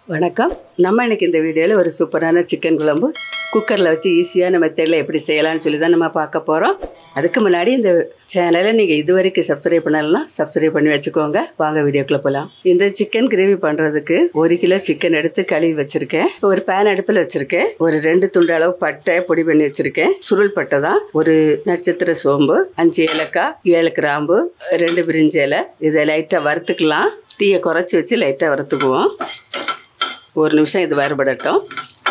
வணக்கம் நம்ம இன்னைக்கு இந்த வீடியோவில் ஒரு சூப்பரான சிக்கன் குழம்பு குக்கரில் வச்சு ஈஸியான மெத்தடில் எப்படி செய்யலாம்னு சொல்லி தான் நம்ம பார்க்க போகிறோம் அதுக்கு முன்னாடி இந்த சேனலை நீங்கள் இது வரைக்கும் சப்ஸ்கிரைப் பண்ணலைன்னா சப்ஸ்கிரைப் பண்ணி வச்சுக்கோங்க வாங்க வீடியோக்குள்ளே போகலாம் இந்த சிக்கன் கிரேவி பண்ணுறதுக்கு ஒரு கிலோ சிக்கன் எடுத்து கழுவி வச்சுருக்கேன் இப்போ ஒரு பேன் அடுப்பில் வச்சுருக்கேன் ஒரு ரெண்டு துண்டு அளவு பட்டை பொடி பண்ணி வச்சுருக்கேன் சுருள் பட்டை தான் ஒரு நட்சத்திர சோம்பு அஞ்சு ஏலக்காய் ஏழு கிராம்பு ரெண்டு பிரிஞ்சி இலை இதை லைட்டாக வறுத்துக்கலாம் தீயை குறைச்சி வச்சு லைட்டாக வறுத்துக்குவோம் ஒரு நிமிஷம் இது வேறுபடட்டும்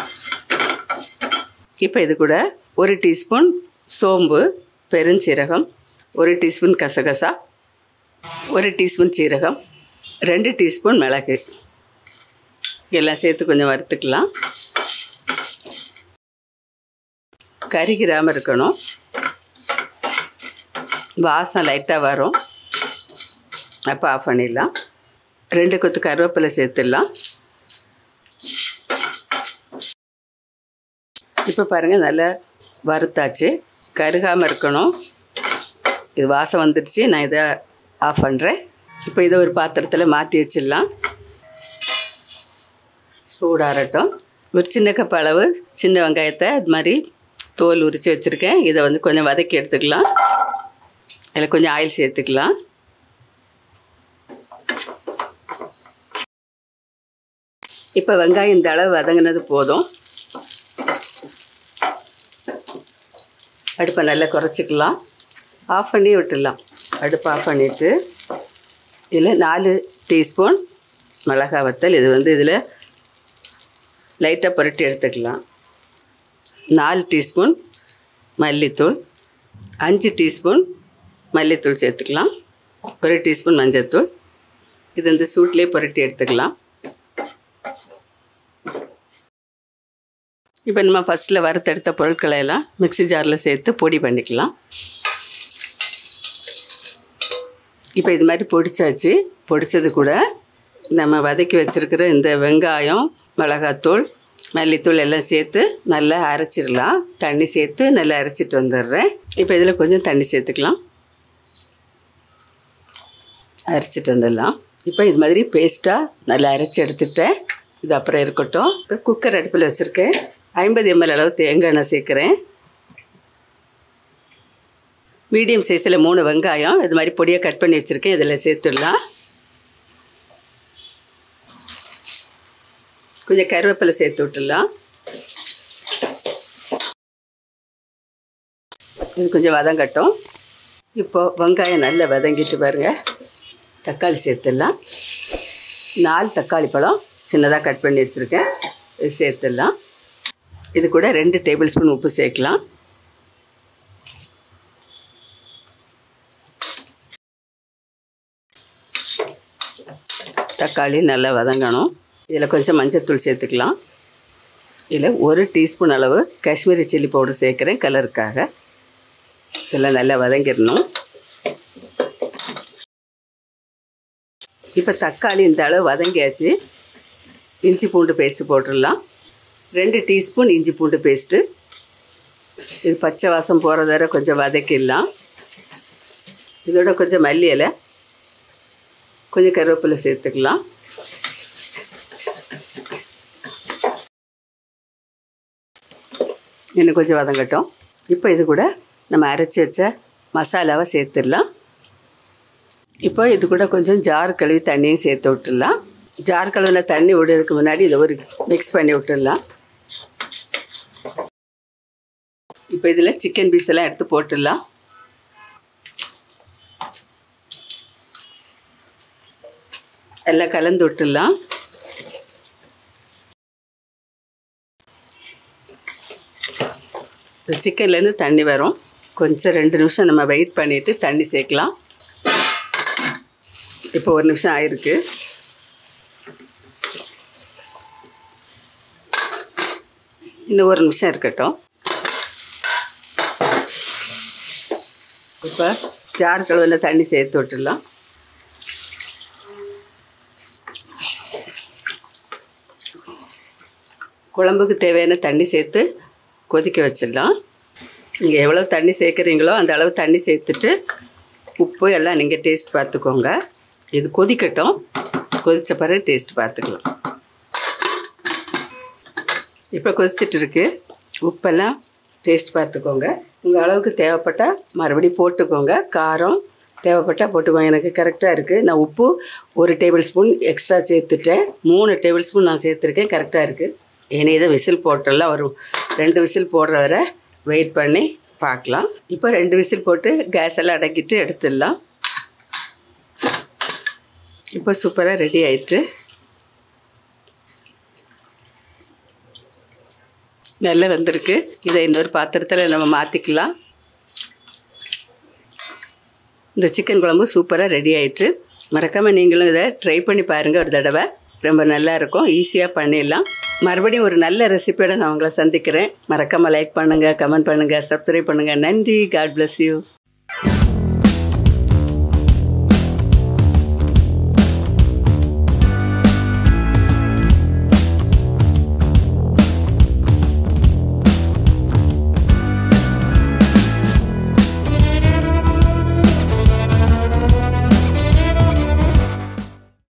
இப்போ இது கூட ஒரு டீஸ்பூன் சோம்பு பெருஞ்சீரகம் ஒரு டீஸ்பூன் கசகசா ஒரு டீஸ்பூன் சீரகம் ரெண்டு டீஸ்பூன் மிளகு எல்லாம் சேர்த்து கொஞ்சம் வறுத்துக்கலாம் கறிகிராமல் இருக்கணும் வாசம் லைட்டாக வரும் அப்போ ஆஃப் பண்ணிடலாம் ரெண்டு கொத்து கருவேப்பிலை சேர்த்துடலாம் இப்போ பாருங்கள் நல்லா வறுத்தாச்சு கருகாமல் இருக்கணும் இது வாசம் வந்துடுச்சு நான் இதை ஆஃப் பண்ணுறேன் இப்போ இதை ஒரு பாத்திரத்தில் மாற்றி வச்சிடலாம் சூடாரட்டும் ஒரு சின்ன கப் அளவு சின்ன வெங்காயத்தை இது மாதிரி தோல் உரித்து வச்சுருக்கேன் இதை வந்து கொஞ்சம் வதக்கி எடுத்துக்கலாம் அதில் கொஞ்சம் ஆயில் சேர்த்துக்கலாம் இப்போ வெங்காயம் இந்த அளவு வதங்கினது போதும் அடுப்பை நல்லா குறைச்சிக்கலாம் ஆஃப் பண்ணி விட்டுடலாம் அடுப்பை ஆஃப் பண்ணிவிட்டு இதில் நாலு டீஸ்பூன் மிளகா வத்தல் இது வந்து இதில் லைட்டாக புரட்டி எடுத்துக்கலாம் நாலு டீஸ்பூன் மல்லித்தூள் அஞ்சு டீஸ்பூன் மல்லித்தூள் சேர்த்துக்கலாம் ஒரு டீஸ்பூன் மஞ்சத்தூள் இது இந்த சூட்லேயே புரட்டி எடுத்துக்கலாம் இப்போ நம்ம ஃபஸ்ட்டில் வறுத்தெடுத்த பொருட்களை எல்லாம் மிக்ஸி ஜாரில் சேர்த்து பொடி பண்ணிக்கலாம் இப்போ இது மாதிரி பொடிச்சாச்சு பொடிச்சது கூட நம்ம வதக்கி வச்சுருக்கிற இந்த வெங்காயம் மிளகாத்தூள் மல்லித்தூள் எல்லாம் சேர்த்து நல்லா அரைச்சிடலாம் தண்ணி சேர்த்து நல்லா அரைச்சிட்டு வந்துடுறேன் இப்போ இதில் கொஞ்சம் தண்ணி சேர்த்துக்கலாம் அரைச்சிட்டு வந்துடலாம் இப்போ இது மாதிரி பேஸ்ட்டாக நல்லா அரைச்சி எடுத்துட்டேன் இது அப்புறம் இருக்கட்டும் இப்போ குக்கர் அடுப்பில் வச்சுருக்கேன் ஐம்பது எம்எல் அளவு தேங்காய் எண்ணெய் சேர்க்குறேன் மீடியம் சைஸில் மூணு வெங்காயம் இது மாதிரி பொடியாக கட் பண்ணி வச்சுருக்கேன் இதில் சேர்த்துடலாம் கொஞ்சம் கருவேப்பிலை சேர்த்து விட்டுடலாம் இது கொஞ்சம் வதங்கட்டும் இப்போது வெங்காயம் நல்லா வதங்கிட்டு பாருங்கள் தக்காளி சேர்த்துடலாம் நாலு தக்காளி பழம் சின்னதாக கட் பண்ணி வச்சுருக்கேன் இது சேர்த்துடலாம் இது கூட ரெண்டு டேபிள் ஸ்பூன் உப்பு சேர்க்கலாம் தக்காளி நல்லா வதங்கணும் இதில் கொஞ்சம் மஞ்சத்தூள் சேர்த்துக்கலாம் இதில் ஒரு டீஸ்பூன் அளவு காஷ்மீரி சில்லி பவுடர் சேர்க்குறேன் கலருக்காக இதெல்லாம் நல்லா வதங்கிடணும் இப்போ தக்காளி இந்த அளவு வதங்கியாச்சு இஞ்சி பூண்டு பேஸ்ட்டு போட்டுடலாம் ரெண்டு டீஸ்பூன் இஞ்சி பூண்டு பேஸ்ட்டு இது பச்சை வாசம் போகிற வரை கொஞ்சம் வதக்கிடலாம் இதோட கொஞ்சம் மல்லி இலை கொஞ்சம் கருவேப்பிலை சேர்த்துக்கலாம் இன்னும் கொஞ்சம் வதங்கட்டும் இப்போ இது கூட நம்ம அரைச்சி வச்ச மசாலாவை சேர்த்துடலாம் இப்போ இது கூட கொஞ்சம் ஜார் கழுவி தண்ணியும் சேர்த்து விட்டுடலாம் ஜார் கழுவின தண்ணி விடுறதுக்கு முன்னாடி இதை ஒரு மிக்ஸ் பண்ணி விட்டுடலாம் இப்போ இதில் சிக்கன் பீஸ் எல்லாம் எடுத்து போட்டுடலாம் எல்லாம் கலந்து விட்டுடலாம் சிக்கன்லேருந்து தண்ணி வரும் கொஞ்சம் ரெண்டு நிமிஷம் நம்ம வெயிட் பண்ணிவிட்டு தண்ணி சேர்க்கலாம் இப்போ ஒரு நிமிஷம் ஆயிருக்கு இன்னும் ஒரு நிமிஷம் இருக்கட்டும் இப்போ ஜார் கழுவில் தண்ணி சேர்த்து விட்டுடலாம் குழம்புக்கு தேவையான தண்ணி சேர்த்து கொதிக்க வச்சிடலாம் நீங்கள் எவ்வளோ தண்ணி சேர்க்குறீங்களோ அந்த அளவு தண்ணி சேர்த்துட்டு உப்பு எல்லாம் நீங்கள் டேஸ்ட் பார்த்துக்கோங்க இது கொதிக்கட்டும் கொதித்த பிறகு டேஸ்ட் பார்த்துக்கலாம் இப்போ கொதிச்சிட்டு இருக்கு உப்பெல்லாம் டேஸ்ட் பார்த்துக்கோங்க உங்கள் அளவுக்கு தேவைப்பட்டால் மறுபடியும் போட்டுக்கோங்க காரம் தேவைப்பட்டால் போட்டுக்கோங்க எனக்கு கரெக்டாக இருக்குது நான் உப்பு ஒரு டேபிள் ஸ்பூன் எக்ஸ்ட்ரா சேர்த்துட்டேன் மூணு டேபிள் ஸ்பூன் நான் சேர்த்துருக்கேன் கரெக்டாக இருக்குது இனி இதை விசில் போட்டுடலாம் ஒரு ரெண்டு விசில் போடுற வரை வெயிட் பண்ணி பார்க்கலாம் இப்போ ரெண்டு விசில் போட்டு கேஸ் எல்லாம் அடக்கிட்டு எடுத்துடலாம் இப்போ சூப்பராக ரெடி ஆயிட்டு நல்லா வந்திருக்கு இதை இன்னொரு பாத்திரத்தில் நம்ம மாற்றிக்கலாம் இந்த சிக்கன் குழம்பு சூப்பராக ரெடி ஆயிட்டு மறக்காமல் நீங்களும் இதை ட்ரை பண்ணி பாருங்கள் ஒரு தடவை ரொம்ப நல்லா இருக்கும் ஈஸியாக பண்ணிடலாம் மறுபடியும் ஒரு நல்ல ரெசிபியோட நான் உங்களை சந்திக்கிறேன் மறக்காமல் லைக் பண்ணுங்கள் கமெண்ட் பண்ணுங்கள் சப்ஸ்கிரைப் பண்ணுங்கள் நன்றி காட் bless யூ